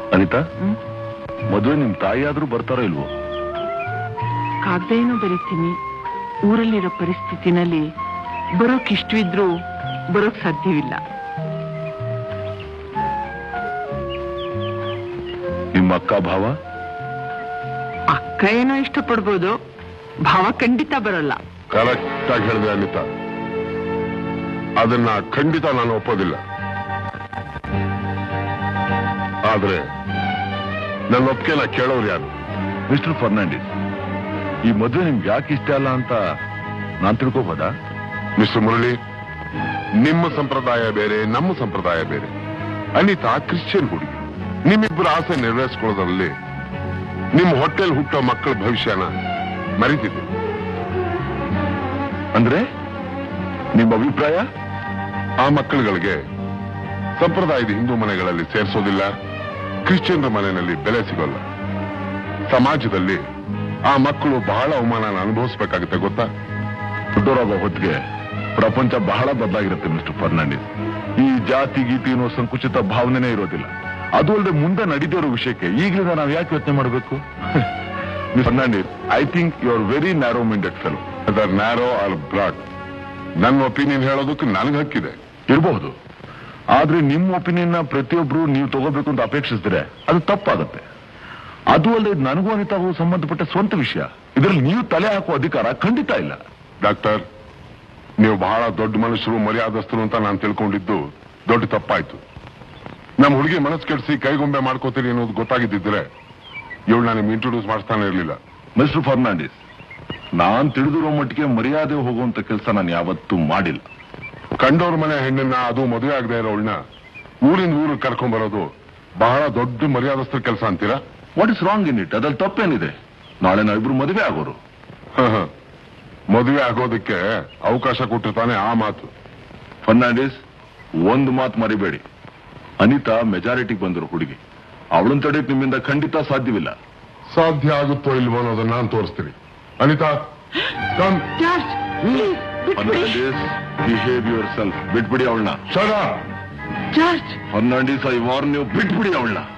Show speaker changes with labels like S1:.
S1: ಅನಿತಾ
S2: ಹ್ಮ್
S1: ಮದುವೆ ನಿಮ್ ತಾಯಿ ಆದ್ರೂ ಬರ್ತಾರೋ ಇಲ್ವೋ
S2: ಕಾಗ್ದ ಏನೋ ಬರೀತೀನಿ ಊರಲ್ಲಿರೋ ಪರಿಸ್ಥಿತಿನಲ್ಲಿ ಬರೋಕ್ ಇಷ್ಟವಿದ್ರು ಬರೋಕ್ ಸಾಧ್ಯವಿಲ್ಲ
S1: ನಿಮ್ಮ ಅಕ್ಕ ಭಾವ
S2: ಅಕ್ಕ ಏನೋ ಇಷ್ಟಪಡ್ಬೋದು ಭಾವ ಖಂಡಿತ ಬರೋಲ್ಲ
S3: ಕರೆಕ್ಟ್ ಆಗಿ ಹೇಳಿದೆ ಅನಿತಾ ಅದನ್ನ ಖಂಡಿತ ನಾನು ಒಪ್ಪೋದಿಲ್ಲ ಆದ್ರೆ ನನ್ನ ಒಪ್ಪಿಗೆನ ಕೇಳೋರು ಯಾರು
S1: ಮಿಸ್ಟರ್ ಫರ್ನಾಂಡಿಸ್ ಈ ಮದುವೆ ನಿಮ್ಗೆ ಯಾಕೆ ಇಷ್ಟ ಅಲ್ಲ ಅಂತ ನಾನ್ ತಿಳ್ಕೋಬೋದಾ
S3: ಮಿಸ್ಟರ್ ಮುರಳಿ ನಿಮ್ಮ ಸಂಪ್ರದಾಯ ಬೇರೆ ನಮ್ಮ ಸಂಪ್ರದಾಯ ಬೇರೆ ಅನಿತಾ ಕ್ರಿಶ್ಚಿಯನ್ ಹುಡುಗಿ ನಿಮ್ಮಿಬ್ಬರ ಆಸೆ ನೆರವೇರಿಸ್ಕೊಳ್ಳೋದ್ರಲ್ಲಿ ನಿಮ್ಮ ಹೊಟ್ಟೆಲ್ ಹುಟ್ಟೋ ಮಕ್ಕಳ ಭವಿಷ್ಯನ ಮರಿತಿದೆ
S1: ಅಂದ್ರೆ ನಿಮ್ಮ ಅಭಿಪ್ರಾಯ
S3: ಆ ಮಕ್ಕಳುಗಳಿಗೆ ಸಂಪ್ರದಾಯದ ಹಿಂದೂ ಮನೆಗಳಲ್ಲಿ ಸೇರಿಸೋದಿಲ್ಲ ಕ್ರಿಶ್ಚಿಯನ್ರ ಮನೆಯಲ್ಲಿ ಬೆಲೆ ಸಿಗೋಲ್ಲ ಸಮಾಜದಲ್ಲಿ ಆ ಮಕ್ಕಳು ಬಹಳ ಅವಮಾನ ಅನುಭವಿಸ್ಬೇಕಾಗುತ್ತೆ ಗೊತ್ತಾ
S1: ದೊಡ್ಡವರಾಗೋ ಹೊತ್ತಿಗೆ ಪ್ರಪಂಚ ಬಹಳ ಬದಲಾಗಿರುತ್ತೆ ಮಿಸ್ಟರ್ ಫರ್ನಾಂಡಿಸ್ ಈ ಜಾತಿ ಗೀತಿ ಅನ್ನೋ ಸಂಕುಚಿತ ಭಾವನೆನೇ ಇರೋದಿಲ್ಲ ಅದು ಅಲ್ಲದೆ ಮುಂದೆ ನಡೀತಿರೋ ವಿಷಯಕ್ಕೆ ಈಗಲಿಂದ ನಾವು ಯಾಕೆ ಯೋಚನೆ ಮಾಡಬೇಕು Fernandes I think you are very narrow minded fellow
S3: other narrow are broad ನನ್ನ ಒಪಿನಿಯನ್ ಹೇಳೋದಕ್ಕೆ ನನಗೆ ಹಕ್ಕಿದೆ
S1: ಇರಬಹುದು ಆದ್ರೆ ನಿಮ್ಮ ಒಪಿನಿಯನ್ ನ ಪ್ರತಿಯೊಬ್ರು ನೀವು ತಗೋಬೇಕು ಅಂತ ಅಪೇಕ್ಷಿಸಿದ್ರೆ ಅದು ತಪ್ಪಾಗುತ್ತೆ ಅದು ಅಲ್ಲದೆ ನನಗೂ ಅನಿತಾಗೂ ಸಂಬಂಧಪಟ್ಟ ಸ್ವಂತ ವಿಷಯ ಇದರಲ್ಲಿ ನೀವು ತಲೆ ಹಾಕುವ ಅಧಿಕಾರ ಖಂಡಿತ ಇಲ್ಲ
S3: ಡಾಕ್ಟರ್ ನೀವು ಬಹಳ ದೊಡ್ಡ ಮನುಷ್ಯರು ಮರ್ಯಾದಸ್ಥರು ಅಂತ ನಾನು ತಿಳ್ಕೊಂಡಿದ್ದು ದೊಡ್ಡ ತಪ್ಪಾಯ್ತು ನಮ್ಮ ಹುಡುಗಿ ಮನಸ್ಸು ಕೆಡಿಸಿ ಕೈಗೊಂಬೆ ಮಾಡ್ಕೋತೀರಿ ಅನ್ನೋದು ಗೊತ್ತಾಗಿದ್ದಿದ್ರೆ ಇವಳು ನಾನು ಇಂಟ್ರೊಡ್ಯೂಸ್ ಮಾಡಿಸ್ತಾನೆ ಇರಲಿಲ್ಲ
S1: ಮಿಸ್ಟರ್ ಫರ್ನಾಂಡಿಸ್ ನಾನ್ ತಿಳಿದಿರೋ ಮಟ್ಟಿಗೆ ಮರ್ಯಾದೆ ಹೋಗುವಂತ ಕೆಲಸ ನಾನು ಯಾವತ್ತೂ ಮಾಡಿಲ್ಲ
S3: ಕಂಡವ್ರ ಮನೆ ಹೆಣ್ಣನ್ನ ಅದು ಮದುವೆ ಆಗದೆ ಇರೋಳನ್ನ ಊರಿಂದ ಊರಿಗೆ ಕರ್ಕೊಂಡ್ ಬರೋದು ಬಹಳ ದೊಡ್ಡ ಮರ್ಯಾದಸ್ಥರ ಕೆಲಸ ಅಂತೀರಾ
S1: what is wrong in it ಅದ್ರಲ್ಲಿ ತಪ್ಪೇನಿದೆ ನಾಳೆ ನಾವಿಬ್ರು ಮದುವೆ ಆಗೋರು
S3: ಹ, ಹ. ಮದುವೆ ಆಗೋದಕ್ಕೆ ಅವಕಾಶ ಕೊಟ್ಟಿರ್ತಾನೆ ಆ ಮಾತು
S1: ಫರ್ನಾಂಡಿಸ್ ಒಂದು ಮಾತು ಮರಿಬೇಡಿ ಅನಿತಾ ಮೆಜಾರಿಟಿಗೆ ಬಂದರು ಹುಡುಗಿ ಅವಳನ್ನ ತಡೆಯಕ್ ನಿಮ್ಮಿಂದ ಖಂಡಿತ ಸಾಧ್ಯವಿಲ್ಲ
S3: ಸಾಧ್ಯ ಆಗುತ್ತೋ ಇಲ್ವೋ ಅನ್ನೋದನ್ನ ನಾನು ತೋರಿಸ್ತೀನಿ ಅನಿತಾ ಕಮ್
S2: ಜಾರ್ಜ್ please, ಬಿಟ್ಬಿಡಿ.
S1: ಫರ್ನಾಂಡಿಸ್ ಬಿಹೇವ್ ಯುವರ್ ಸೆಲ್ಫ್ ಬಿಟ್ಬಿಡಿ ಅವಳನ್ನ
S3: ಶರ
S2: ಜಾರ್ಜ್
S1: ಫರ್ನಾಂಡಿಸ್ ಐ ವಾರ್ನ್ ನೀವು ಬಿಟ್ಬಿಡಿ ಅವಳನ್ನ